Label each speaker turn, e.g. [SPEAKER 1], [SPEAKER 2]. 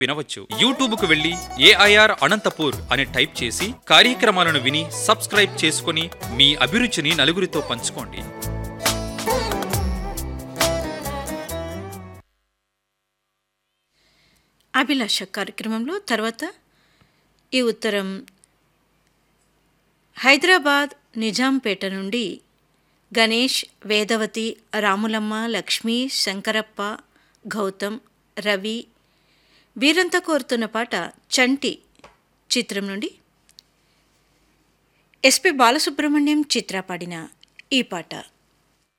[SPEAKER 1] వినవచ్చు యూట్యూబ్ కు వెళ్లి ఏఐఆర్ అనంతపూర్ అని టైప్ చేసి కార్యక్రమాలను విని సబ్స్క్రైబ్ చేసుకుని మీ అభిరుచిని నలుగురితో పంచుకోండి
[SPEAKER 2] అభిలాష కార్యక్రమంలో తర్వాత ఈ ఉత్తరం హైదరాబాద్ నిజాంపేట నుండి గణేష్ వేదవతి రాములమ్మ లక్ష్మి శంకరప్ప గౌతమ్ రవి వీరంతా కోరుతున్న పాట చంటి చిత్రం నుండి ఎస్పి బాలసుబ్రహ్మణ్యం చిత్ర పాడిన ఈ పాట